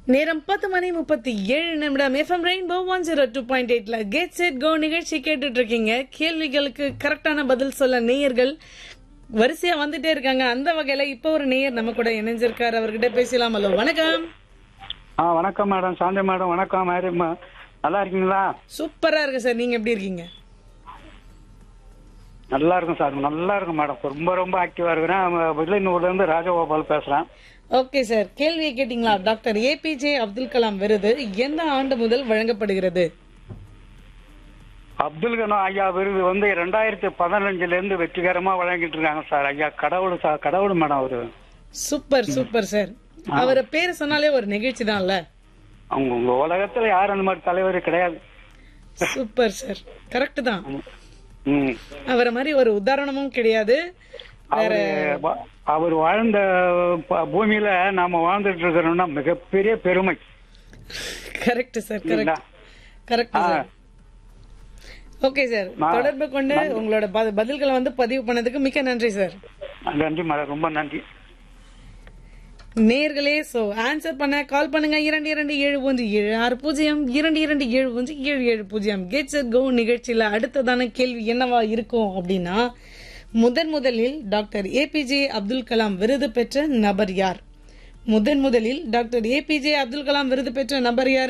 நேரம் பத்து மணி முப்பத்தி ஏழு நிமிடம் FM rainbow one zero two point எயிட்ல கெட் செட் கோ நிகழ்ச்சி கேட்டுட்டு இருக்கீங்க கேள்விகளுக்கு கரெக்டான பதில் சொல்ல நேயர்கள் வரிசையா வந்துட்டே இருக்காங்க அந்த வகையில இப்போ ஒரு நேயர் நம்ம கூட இணைஞ்சிருக்காரு அவர்கிட்ட பேசலாம் ஹலோ வணக்கம் ஆ வணக்கம் மேடம் சாந்தி மேடம் வணக்கம் மேடம் நல்லா இருக்கீங்களா சூப்பரா இருக்கு சார் நீங்க எப்படி இருக்கீங்க நல்லா இருக்கும் சார் நல்லா இருக்கும் மேடம் ரொம்ப ரொம்ப ஆக்டிவா இருக்கிறேன் வில்லியனூர்ல இருந்து ராஜகோபால் பேசுறேன் ஓகே சார் கேள்வியை கேட்டீங்களா டாக்டர் ஏபிஜே அப்துல் கலாம் விருது எந்த ஆண்டு முதல் வழங்கப்படுகிறது அப்துல் கலாம் ஐயா விருது வந்து ரெண்டாயிரத்தி பதினஞ்சுல இருந்து வெற்றிகரமா வழங்கிட்டு இருக்காங்க சார் ஐயா கடவுள் சார் கடவுள் மேடம் அவரு சூப்பர் சூப்பர் சார் அவரை பேரு சொன்னாலே ஒரு நிகழ்ச்சி தான்ல அவங்க உங்க உலகத்துல யாரும் அந்த மாதிரி தலைவர் கிடையாது சூப்பர் சார் கரெக்ட் தான் ம் அவரை மாதிரி ஒரு உதாரணமும் கிடையாது அவரு வா- அவர் வாழ்ந்த ப- பூமியில நாம வாழ்ந்துட்டு இருக்கிறோம்னா மிகப்பெரிய பெருமை கரெக்ட் சார் இல்லைங்களா? கரெக்ட் கரெக்ட் ஆ. சார் ஓகே சார் நான்- தொடர்பு கொண்டு உங்களோட ப- பதில்களை வந்து பதிவு பண்ணதுக்கு மிக்க நன்றி சார் நன்றி மேடம் ரொம்ப நன்றி நேர்களே சோ ஆன்சர் பண்ண கால் பண்ணுங்க இரண்டு இரண்டு ஏழு ஒன்று ஏழு ஆறு பூஜ்ஜியம் இரண்டு இரண்டு ஏழு ஒன்று ஏழு ஏழு பூஜ்ஜியம் கெட் செட் கோ நிகழ்ச்சியில அடுத்ததான கேள்வி என்னவா இருக்கும் அப்படின்னா முதன் முதலில் டாக்டர் ஏபிஜே அப்துல் கலாம் விருது பெற்ற நபர் யார் முதன் முதலில் டாக்டர் ஏபிஜே அப்துல் கலாம் விருது பெற்ற நபர் யார்